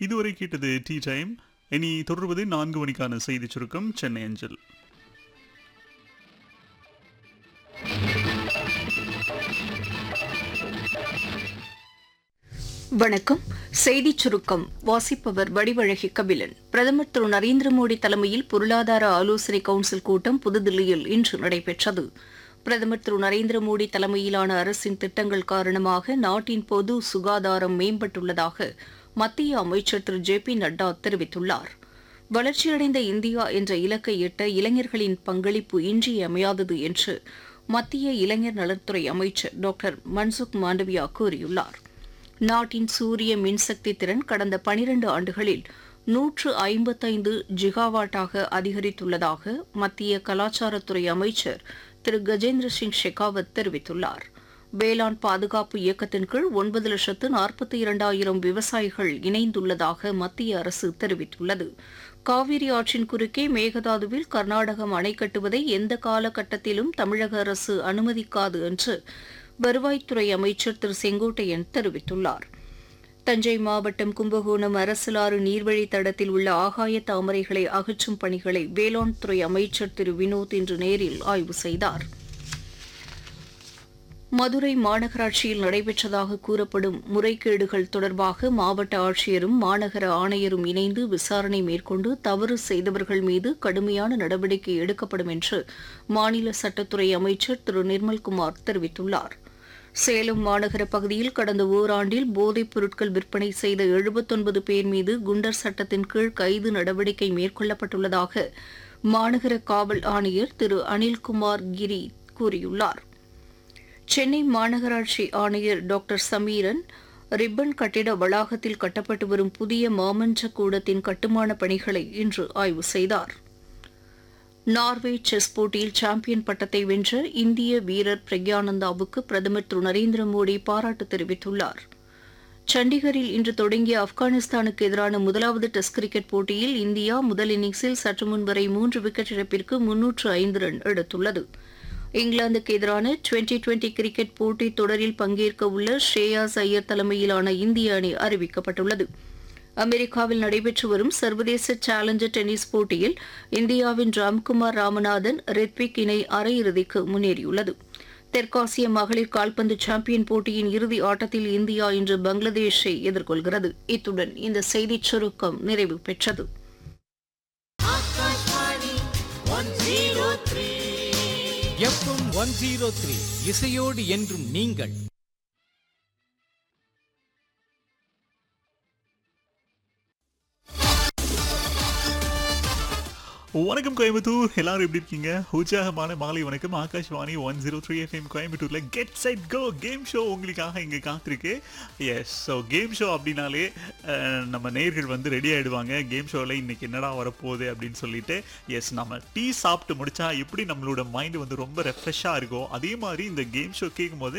இதுவரை கேட்டது tea time இனி தொடர்வது நான்கு மணிக்கான செய்தி சுருக்கம் சென்னை அஞ்சல் வணக்கம் செய்திச் சுருக்கம் வாசிப்பவர் வடிவழகி கபிலன் பிரதமர் திரு நரேந்திர மோடி தலைமையில் பொருளாதார ஆலோசனை கவுன்சில் கூட்டம் புதுதில்லியில் இன்று நடைபெற்றது பிரதமர் திரு நரேந்திர மோடி தலைமையிலான அரசின் திட்டங்கள் காரணமாக நாட்டின் பொது சுகாதாரம் மேம்பட்டுள்ளதாக மத்திய அமைச்சர் திரு ஜே பி நட்டா தெரிவித்துள்ளார் வளர்ச்சியடைந்த இந்தியா என்ற இலக்கை எட்ட இளைஞர்களின் பங்களிப்பு இன்றியமையாதது என்று மத்திய இளைஞர் நலத்துறை அமைச்சர் டாக்டர் மன்சுக் மாண்டவியா கூறியுள்ளார் நாட்டின் சூரிய மின்சக்தி திறன் கடந்த பனிரண்டு ஆண்டுகளில் நூற்று ஐம்பத்தைந்து ஜிகாவாட்டாக அதிகரித்துள்ளதாக மத்திய கலாச்சாரத்துறை அமைச்சர் திரு கஜேந்திர சிங் ஷெகாவத் தெரிவித்துள்ளார் வேளாண் பாதுகாப்பு இயக்கத்தின் கீழ் ஒன்பது லட்சத்து நாற்பத்தி இரண்டாயிரம் விவசாயிகள் இணைந்துள்ளதாக மத்திய அரசு தெரிவித்துள்ளது காவிரி ஆற்றின் குறுக்கே மேகதாதுவில் கர்நாடகம் அணை கட்டுவதை எந்த காலகட்டத்திலும் தமிழக அரசு அனுமதிக்காது என்று வருவாய்த்துறை அமைச்சர் திரு செங்கோட்டையன் தெரிவித்துள்ளார் தஞ்சை மாவட்டம் கும்பகோணம் அரசலாறு நீர்வழித் தடத்தில் உள்ள ஆகாய தாமரைகளை அகற்றும் பணிகளை வேளாண் துறை அமைச்சர் திரு வினோத் இன்று நேரில் ஆய்வு செய்தார் மதுரை மாநகராட்சியில் நடைபெற்றதாக கூறப்படும் முறைகேடுகள் தொடர்பாக மாவட்ட ஆட்சியரும் மாநகர ஆணையரும் இணைந்து விசாரணை மேற்கொண்டு தவறு செய்தவர்கள் மீது கடுமையான நடவடிக்கை எடுக்கப்படும் என்று மாநில சட்டத்துறை அமைச்சர் திரு நிர்மல்குமார் தெரிவித்துள்ளார் சேலம் மாநகர பகுதியில் கடந்த ஓராண்டில் போதைப் பொருட்கள் விற்பனை செய்த எழுபத்தொன்பது பேர் மீது குண்டர் சட்டத்தின் கீழ் கைது நடவடிக்கை மேற்கொள்ளப்பட்டுள்ளதாக மாநகர காவல் ஆணையர் திரு அனில்குமார் கிரி கூறியுள்ளார் சென்னை மாநகராட்சி ஆணையர் டாக்டர் சமீரன் ரிப்பன் கட்டிட வளாகத்தில் கட்டப்பட்டு வரும் புதிய மாமன்ற கூடத்தின் கட்டுமான பணிகளை இன்று ஆய்வு செய்தார் நார்வே செஸ் போட்டியில் சாம்பியன் பட்டத்தை வென்ற இந்திய வீரர் பிரக்யானந்தாவுக்கு பிரதமர் திரு நரேந்திர மோடி பாராட்டு தெரிவித்துள்ளார் சண்டிகரில் இன்று தொடங்கிய ஆப்கானிஸ்தானுக்கு எதிரான முதலாவது டெஸ்ட் கிரிக்கெட் போட்டியில் இந்தியா முதல் இன்னிங்ஸில் சற்று முன் வரை மூன்று விக்கெட் இழப்பிற்கு முன்னூற்று ஐந்து ரன் எடுத்துள்ளது இங்கிலாந்துக்கு எதிரான டுவெண்டி டுவெண்டி கிரிக்கெட் போட்டித் தொடரில் பங்கேற்க உள்ள ஸ்ரேயாஸ் ஐயர் தலைமையிலான இந்திய அணி அறிவிக்கப்பட்டுள்ளது அமெரிக்காவில் நடைபெற்று வரும் சர்வதேச சேலஞ்சர் டென்னிஸ் போட்டியில் இந்தியாவின் ராம்குமார் ராமநாதன் ரெத்விக் இணை அரையிறுதிக்கு முன்னேறியுள்ளது தெற்காசிய மகளிர் கால்பந்து சாம்பியன் போட்டியின் இறுதி ஆட்டத்தில் இந்தியா இன்று பங்களாதேஷை எதிர்கொள்கிறது இத்துடன் இந்த செய்திச் சுருக்கம் நிறைவு பெற்றது எஃப்எம் ஒன் ஜீரோ த்ரீ இசையோடு என்றும் நீங்கள் வணக்கம் கோயம்புத்தூர் எல்லாரும் எப்படி இருக்கீங்க உற்சாகமான மாலை வணக்கம் Akashvani one zero three FM கோயம்புத்தூர்ல get set go game show உங்களுக்காக இங்கே காத்திருக்கு எஸ் ஸோ கேம் ஷோ அப்படின்னாலே அஹ், நம்ம நேர்கள் வந்து ரெடி ஆயிடுவாங்க கேம் ஷோவில் இன்னைக்கு என்னடா வரப்போகுது அப்படின்னு சொல்லிட்டு எஸ் நம்ம டீ சாப்பிட்டு முடிச்சா எப்படி நம்மளோட மைண்ட் வந்து ரொம்ப ரெஃப்ரெஷ்ஷாக இருக்கோ அதே மாதிரி இந்த கேம் ஷோ கேட்கும்போது